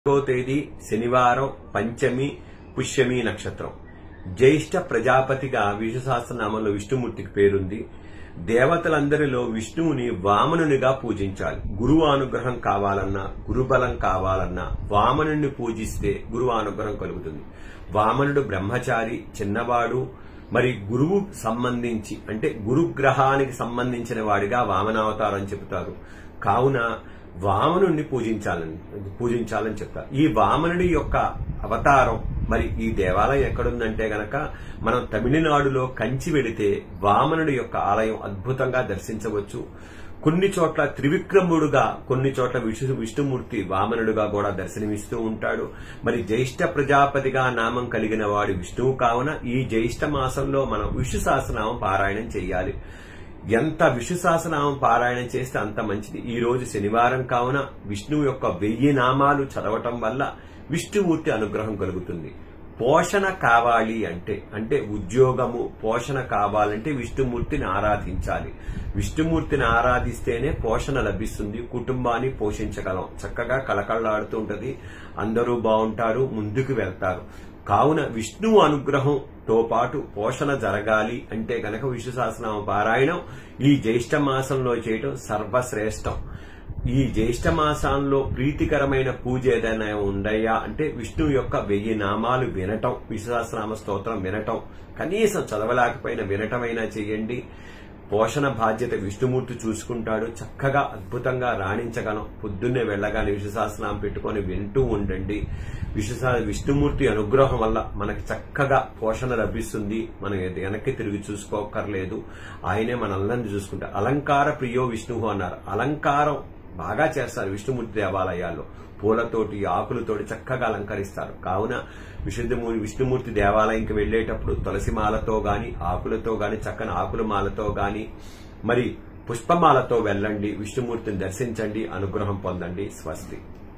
నాలుగో తేదీ శనివారం పంచమి పుష్యమి నక్షత్రం జ్యేష్ఠ ప్రజాపతిగా విష్ణు సహస్రనామంలో విష్ణుమూర్తికి పేరుంది దేవతలందరిలో విష్ణువుని వామనునిగా పూజించాలి గురువు అనుగ్రహం కావాలన్నా గురుబలం కావాలన్నా వామనుని పూజిస్తే గురువు అనుగ్రహం కలుగుతుంది వామనుడు బ్రహ్మచారి చిన్నవాడు మరి గురువు సంబంధించి అంటే గురుగ్రహానికి సంబంధించిన వాడిగా వామనావతారం చెబుతారు కావున వామనుణ్ణి పూజించాలని పూజించాలని చెప్తారు ఈ వామనుడి యొక్క అవతారం మరి ఈ దేవాలయం ఎక్కడుందంటే గనక మనం తమిళనాడులో కంచి వెళితే వామనుడి యొక్క ఆలయం అద్భుతంగా దర్శించవచ్చు కొన్ని చోట్ల త్రివిక్రముడుగా కొన్ని చోట్ల విష్ణు విష్ణుమూర్తి వామనుడుగా కూడా దర్శనమిస్తూ ఉంటాడు మరి జ్యేష్ఠ ప్రజాపతిగా నామం కలిగిన వాడి విష్ణువు కావున ఈ జ్యేష్ఠ మాసంలో మనం విష్ణు సహస్రనామం పారాయణం చేయాలి ఎంత విష్ణు సహస్రనామం పారాయణం చేస్తే అంత మంచిది ఈ రోజు శనివారం కావున విష్ణువు యొక్క వెయ్యి నామాలు చదవటం వల్ల విష్ణుమూర్తి అనుగ్రహం కలుగుతుంది పోషణ కావాలి అంటే అంటే ఉద్యోగము పోషణ కావాలంటే విష్ణుమూర్తిని ఆరాధించాలి విష్ణుమూర్తిని ఆరాధిస్తేనే పోషణ లభిస్తుంది కుటుంబాన్ని పోషించగలం చక్కగా కళకళలాడుతూ ఉంటది అందరూ బాగుంటారు ముందుకు వెళ్తారు కావున విష్ణువు అనుగ్రహంతో పాటు పోషణ జరగాలి అంటే గనక విష్ణు సహస్రనామ పారాయణం ఈ జ్యేష్ఠ మాసంలో చేయటం సర్వశ్రేష్టం ఈ జ్యేష్ఠ మాసంలో ప్రీతికరమైన పూజ ఏదైనా ఉండయా అంటే విష్ణువు యొక్క వెయ్యి నామాలు వినటం విశ్వాసనామ స్తోత్రం వినటం కనీసం చదవలేకపోయినా వినటమైనా చేయండి పోషణ బాధ్యత విష్ణుమూర్తి చూసుకుంటాడు చక్కగా అద్భుతంగా రాణించగలం పొద్దున్నే వెళ్ళగానే విశ్వసహస్రనామం పెట్టుకొని వింటూ ఉండండి విశ్వస విష్ణుమూర్తి అనుగ్రహం వల్ల మనకి చక్కగా పోషణ లభిస్తుంది మనం వెనక్కి తిరిగి చూసుకోకర్లేదు ఆయనే మనల్ని చూసుకుంటారు అలంకార ప్రియో విష్ణువు అన్నారు అలంకారం బాగా చేస్తారు విష్ణుమూర్తి దేవాలయాల్లో పూలతోటి ఆకులతోటి చక్కగా అలంకరిస్తారు కావున విశుద్ధమూరి విష్ణుమూర్తి దేవాలయంకి వెళ్లేటప్పుడు తులసి మాలతో గాని ఆకులతో గాని చక్కని ఆకుల మాలతో గాని మరి పుష్పమాలతో వెళ్ళండి విష్ణుమూర్తిని దర్శించండి అనుగ్రహం పొందండి స్వస్తి